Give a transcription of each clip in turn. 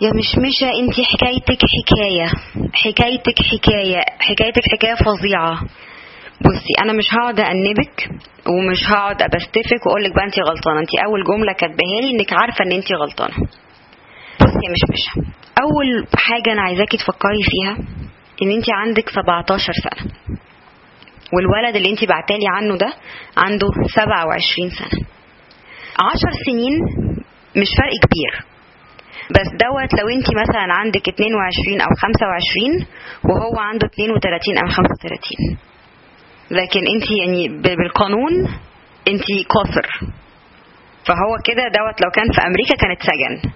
يا مشمشة انت حكايتك حكاية حكايتك حكاية حكايتك حكاية فظيعة بصي انا مش هقعد انبك ومش هقعد ابستفك واقول لك بقى انت غلطانه انت اول جمله كاتباها لي انك عارفه ان انت غلطانه بصي يا مشمشة اول حاجه انا عايزاكي تفكري فيها ان انت عندك 17 سنه والولد اللي انت بعتالي عنه ده عنده 27 سنه 10 سنين مش فرق كبير بس دوت لو انت مثلا عندك 22 او 25 وهو عنده 32 او 35 لكن انت يعني ب- بالقانون انت قاصر فهو كده دوت لو كان في امريكا كان اتسجن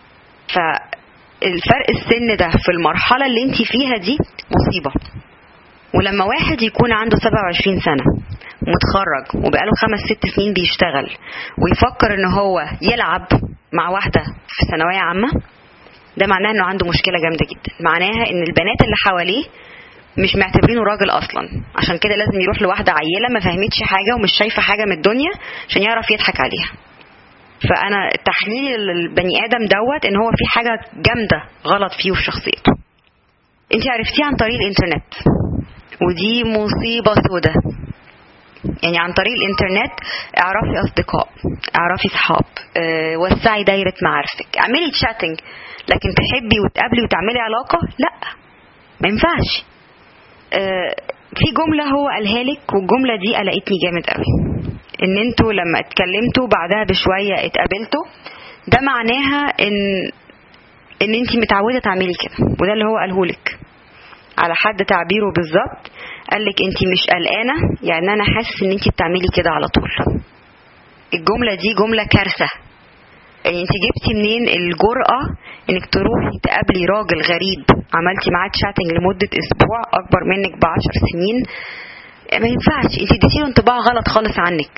فالفرق السن ده في المرحله اللي انت فيها دي مصيبه ولما واحد يكون عنده 27 سنة متخرج وبقاله خمس ست سنين بيشتغل ويفكر ان هو يلعب مع واحدة في ثانوية عامة ده معناه انه عنده مشكلة جامدة جدا معناها ان البنات اللي حواليه مش معتبرينه راجل اصلا عشان كده لازم يروح لواحدة عيلة ما فهمتش حاجة ومش شايفة حاجة من الدنيا عشان يعرف يضحك عليها فانا تحليل البني ادم دوت ان هو في حاجة جامدة غلط فيه وفي شخصيته انت عرفتيه عن طريق الانترنت ودي مصيبة سودة يعني عن طريق الانترنت اعرفي اصدقاء اعرفي صحاب اه وسعي دايرة معارفك اعملي تشاتنج لكن تحبي وتقابلي وتعملي علاقة لا ما ينفعش اه في جملة هو قالها لك والجملة دي قلقتني جامد قوي ان انتوا لما اتكلمتوا بعدها بشوية اتقابلتوا ده معناها ان ان انت متعودة تعملي كده وده اللي هو قاله لك على حد تعبيره بالظبط قال لك انت مش قلقانه يعني انا حاسس ان انت بتعملي كده على طول الجمله دي جمله كارثه يعني انت جبتي منين الجرأة انك تروحي تقابلي راجل غريب عملتي معاه تشاتنج لمدة اسبوع اكبر منك بعشر سنين ما ينفعش انت اديتيله انطباع غلط خالص عنك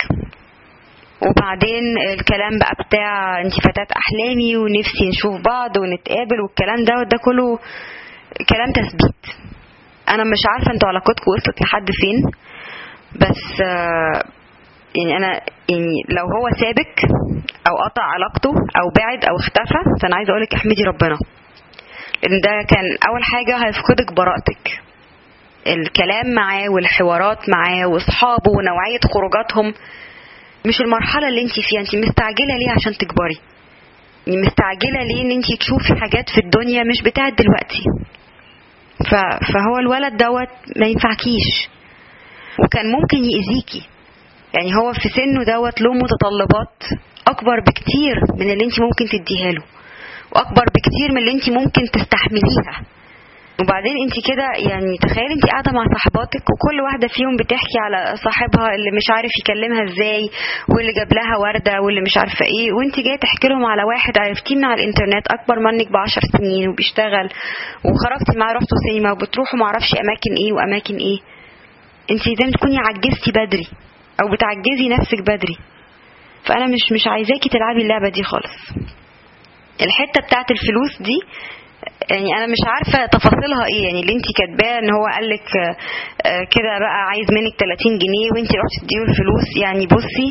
وبعدين الكلام بقى بتاع انت فتاة احلامي ونفسي نشوف بعض ونتقابل والكلام ده ده كله كلام تثبيت انا مش عارفه انتوا علاقتكم وصلت لحد فين بس آه، يعني انا يعني لو هو سابك او قطع علاقته او بعد او اختفى فانا عايزه اقولك احمدي ربنا ان ده كان اول حاجه هيفقدك براءتك الكلام معاه والحوارات معاه واصحابه ونوعيه خروجاتهم مش المرحله اللي انت فيها انت مستعجله ليه عشان تكبري يعني مستعجله ليه ان انت تشوفي حاجات في الدنيا مش بتاعت دلوقتي ف- فهو الولد دوت ما ينفعكيش وكان ممكن يأذيكي يعني هو في سنه دوت له متطلبات اكبر بكتير من اللي انت ممكن تديها له واكبر بكتير من اللي انت ممكن تستحمليها وبعدين انت كده يعني تخيلي انت قاعده مع صاحباتك وكل واحده فيهم بتحكي على صاحبها اللي مش عارف يكلمها ازاي واللي جاب لها ورده واللي مش عارفه ايه وانت جايه تحكي لهم على واحد عرفتيه من على الانترنت اكبر منك بعشر سنين وبيشتغل وخرجتي معاه رحتوا سينما وبتروحوا معرفش اماكن ايه واماكن ايه انت زي ما تكوني عجزتي بدري او بتعجزي نفسك بدري فانا مش مش عايزاكي تلعبي اللعبه دي خالص الحته بتاعت الفلوس دي يعني انا مش عارفه تفاصيلها ايه يعني اللي انت كاتباه ان هو قال لك كده بقى عايز منك 30 جنيه وانت رحتي تديله الفلوس يعني بصي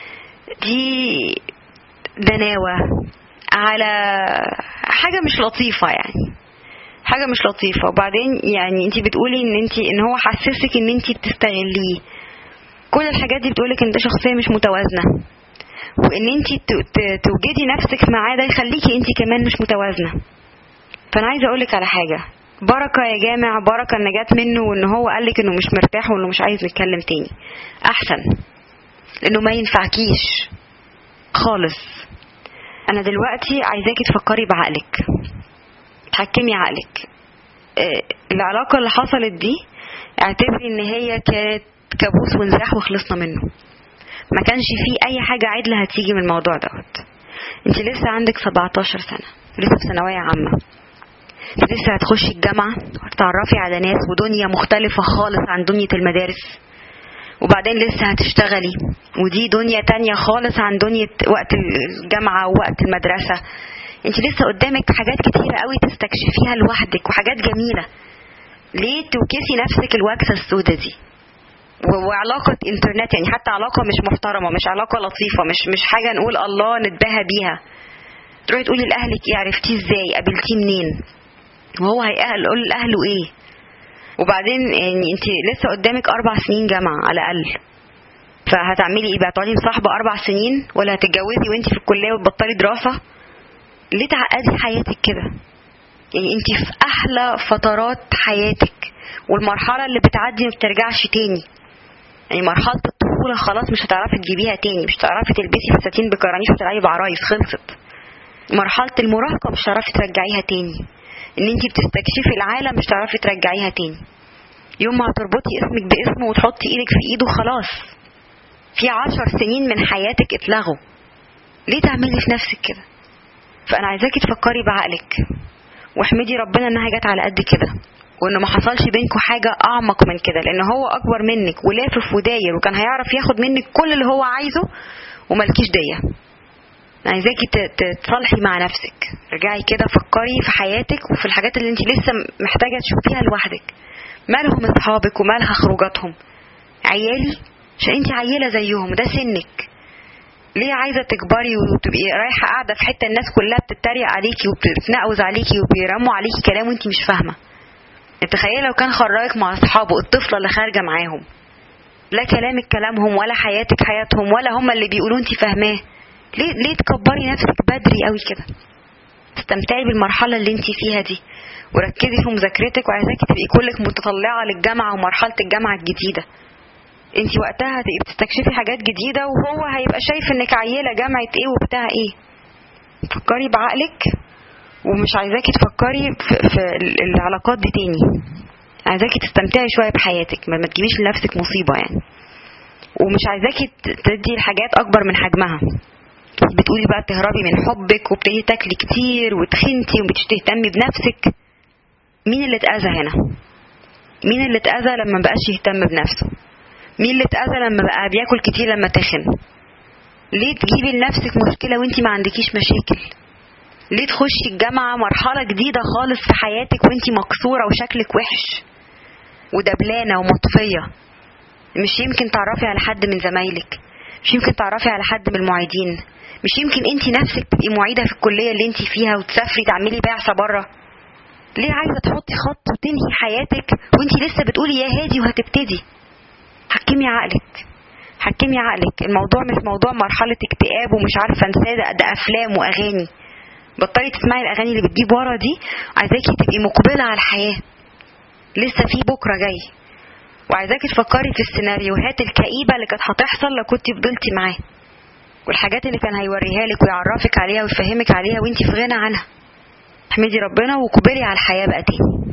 دي دناوه على حاجه مش لطيفه يعني حاجه مش لطيفه وبعدين يعني انت بتقولي ان انت ان هو حسسك ان انت بتستغليه كل الحاجات دي بتقولك ان ده شخصيه مش متوازنه وان انت توجدي نفسك معاه ده يخليكي انت كمان مش متوازنه فانا عايزه اقولك على حاجه بركه يا جامع بركه ان جت منه وان هو قالك انه مش مرتاح وانه مش عايز نتكلم تاني احسن لانه ما ينفعكيش خالص انا دلوقتي عايزاكي تفكري بعقلك تحكمي عقلك آه، العلاقه اللي حصلت دي اعتبري ان هي كانت كابوس ونزاح وخلصنا منه ما كانش فيه اي حاجه عدله هتيجي من الموضوع دوت انت لسه عندك 17 سنه لسه في ثانويه عامه انت لسه هتخشي الجامعه وتتعرفي على ناس ودنيا مختلفه خالص عن دنيا المدارس وبعدين لسه هتشتغلي ودي دنيا تانية خالص عن دنيا وقت الجامعة ووقت المدرسة انت لسه قدامك حاجات كتيرة قوي تستكشفيها لوحدك وحاجات جميلة ليه توكسي نفسك الوكسة السودة دي و- وعلاقة انترنت يعني حتى علاقة مش محترمة مش علاقة لطيفة مش مش حاجة نقول الله نتباهى بيها تروحي تقولي لاهلك ايه عرفتيه ازاي قابلتيه منين وهو هيقول لاهله ايه وبعدين يعني انت لسه قدامك اربع سنين جامعه على الاقل فهتعملي ايه بقى تقعدي مصاحبه اربع سنين ولا هتتجوزي وانت في الكليه وتبطلي دراسه ليه تعقدي حياتك كده يعني انت في احلى فترات حياتك والمرحله اللي بتعدي ما بترجعش تاني يعني مرحله الطفوله خلاص مش هتعرفي تجيبيها تاني مش هتعرفي تلبسي فساتين بكرانيش وتلعبي بعرايس خلصت مرحله المراهقه مش هتعرفي ترجعيها تاني ان انت بتستكشفي العالم مش هتعرفي ترجعيها تاني يوم ما هتربطي اسمك باسمه وتحطي ايدك في ايده خلاص في عشر سنين من حياتك اتلغوا ليه تعملي في نفسك كده فانا عايزاكي تفكري بعقلك واحمدي ربنا انها جت على قد كده وان ما حصلش بينكم حاجه اعمق من كده لان هو اكبر منك ولافف وداير وكان هيعرف ياخد منك كل اللي هو عايزه وملكيش ديه عايزاكي تتصالحي مع نفسك رجعي كده فكري في حياتك وفي الحاجات اللي انت لسه محتاجه تشوفيها لوحدك مالهم اصحابك ومالها خروجاتهم عيالي عشان انت عيله زيهم ده سنك ليه عايزه تكبري وتبقي رايحه قاعده في حته الناس كلها بتتريق عليكي وبتتنقز عليكي وبيرموا عليكي كلام وانت مش فاهمه تخيلي لو كان خراجك مع اصحابه الطفله اللي خارجه معاهم لا كلامك كلامهم ولا حياتك حياتهم ولا هم اللي بيقولوا انت فاهماه ليه ليه تكبري نفسك بدري قوي كده استمتعي بالمرحله اللي انت فيها دي وركزي في مذاكرتك وعايزاكي تبقي كلك متطلعه للجامعه ومرحله الجامعه الجديده انت وقتها هتبقي بتستكشفي حاجات جديده وهو هيبقى شايف انك عيله جامعه ايه وبتاع ايه فكري بعقلك ومش عايزاكي تفكري في, في العلاقات دي تاني عايزاكي تستمتعي شويه بحياتك ما, ما تجيبيش لنفسك مصيبه يعني ومش عايزاكي تدي الحاجات اكبر من حجمها بتقولي بقى تهربي من حبك وبتبتدي تاكلي كتير وتخنتي ومش تهتمي بنفسك مين اللي اتأذى هنا مين اللي اتأذى لما مبقاش يهتم بنفسه مين اللي اتأذى لما بقى بياكل كتير لما تخن ليه تجيبي لنفسك مشكلة وانتي ما عندكيش مشاكل ليه تخشي الجامعة مرحلة جديدة خالص في حياتك وانتي مكسورة وشكلك وحش ودبلانة ومطفية مش يمكن تعرفي على حد من زمايلك مش يمكن تعرفي على حد من المعيدين مش يمكن انت نفسك تبقي معيده في الكليه اللي انت فيها وتسافري تعملي بعثه بره ليه عايزه تحطي خط وتنهي حياتك وانت لسه بتقولي يا هادي وهتبتدي حكمي عقلك حكمي عقلك الموضوع مش موضوع مرحله اكتئاب ومش عارفه انساه ده, ده افلام واغاني بطلي تسمعي الاغاني اللي بتجيب ورا دي عايزاكي تبقي مقبله على الحياه لسه في بكره جاي وعايزاكي تفكري في السيناريوهات الكئيبه اللي كانت هتحصل لو كنت فضلتي معاه والحاجات اللي كان هيوريها لك ويعرفك عليها ويفهمك عليها وانت في غنى عنها احمدي ربنا وقبلي على الحياه بقى تاني